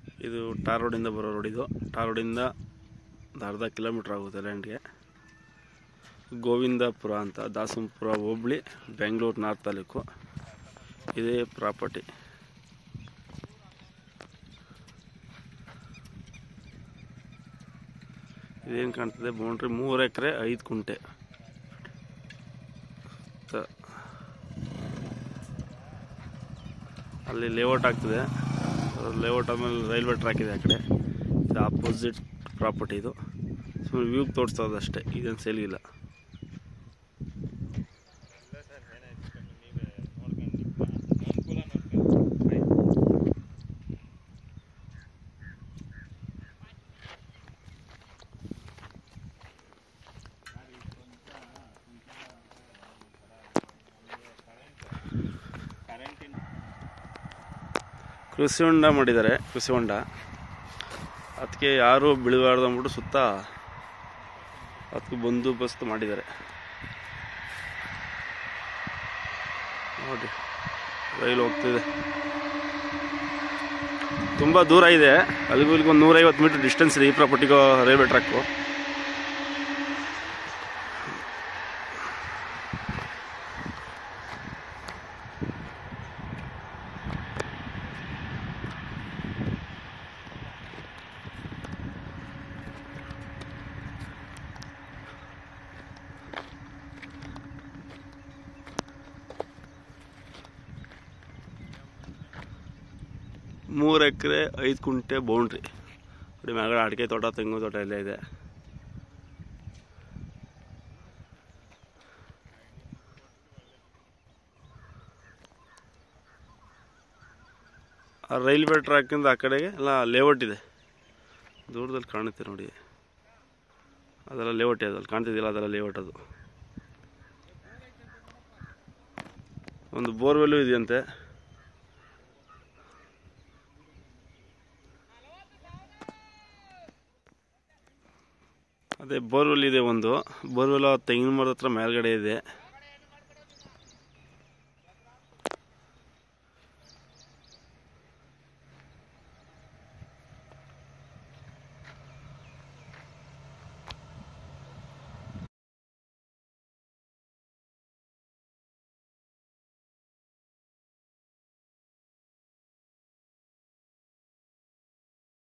ಇದು ಟಾರ್ ರೋಡಿಂದ ಬರೋ ರೋಡ್ ಇದು ಟಾರ್ ರೋಡಿಂದ ಒಂದು ಅರ್ಧ ಕಿಲೋಮೀಟ್ರ್ ಆಗುತ್ತೆ ಲ್ಯಾಂಡ್ಗೆ ಗೋವಿಂದಪುರ ಅಂತ ದಾಸಂಪುರ ಹೋಬಳಿ ಬೆಂಗಳೂರು ನಾರ್ತ್ ತಾಲೂಕು ಇದೇ ಪ್ರಾಪರ್ಟಿ ಇದೇನು ಕಾಣ್ತದೆ ಬೌಂಡ್ರಿ ಮೂರು ಎಕರೆ ಐದು ಕುಂಟೆ ತ- ಅಲ್ಲಿ ಲೇಔಟ್ ಆಗ್ತದೆ ಲೇಔಟ್ ಆಮೇಲೆ ರೈಲ್ವೆ ಟ್ರ್ಯಾಕ್ ಇದೆ ಆ ಕಡೆ ಇದು ಆಪೋಸಿಟ್ ಪ್ರಾಪರ್ಟಿ ಇದು ಸುಮ್ಮನೆ ವ್ಯೂಗೆ ತೋರಿಸ್ತಾ ಇರೋದು ಅಷ್ಟೇ ಇದೇನು ಸೇಲ್ಗಿಲ್ಲ ಕೃಷಿ ಹೊಂಡ ಮಾಡಿದ್ದಾರೆ ಕೃಷಿ ಹೊಂಡ ಅದಕ್ಕೆ ಯಾರು ಬೀಳಬಾರ್ದು ಅಂದ್ಬಿಟ್ಟು ಸುತ್ತ ಅದಕ್ಕೆ ಬಂದೋಬಸ್ತ್ ಮಾಡಿದ್ದಾರೆ ನೋಡಿ ರೈಲು ಹೋಗ್ತಿದೆ ತುಂಬ ದೂರ ಇದೆ ಅಲ್ಲಿಗೂ ಇಲ್ಲಿಗೂ ಒಂದು ನೂರೈವತ್ತು ಮೀಟರ್ ಡಿಸ್ಟೆನ್ಸ್ ಇದೆ ಈ ಪ್ರಾಪರ್ಟಿಗೂ ರೈಲ್ವೆ ಟ್ರ್ಯಾಕು ಮೂರು ಎಕರೆ ಐದು ಕುಂಟೆ ಬೌಂಡ್ರಿ ನೋಡಿ ಮ್ಯಾಗಡೆ ಅಡಿಕೆ ತೋಟ ತೆಂಗು ತೋಟ ಎಲ್ಲ ಇದೆ ಆ ರೈಲ್ವೆ ಟ್ರ್ಯಾಕಿಂದ ಆ ಕಡೆಗೆ ಎಲ್ಲ ಲೇಔಟ್ ಇದೆ ದೂರದಲ್ಲಿ ಕಾಣುತ್ತೆ ನೋಡಿ ಅದೆಲ್ಲ ಲೇಔಟ್ ಇದೆ ಅಲ್ಲಿ ಕಾಣ್ತಿದ್ದಿಲ್ಲ ಅದೆಲ್ಲ ಲೇಔಟ್ ಅದು ಒಂದು ಬೋರ್ವೆಲ್ಲು ಇದೆಯಂತೆ ಅದೇ ಬೋರ್ವೆಲ್ ಇದೆ ಒಂದು ಬೋರ್ವೆಲ್ ತೆಂಗಿನ ಮರದ ಹತ್ರ ಮೇಲ್ಗಡೆ ಇದೆ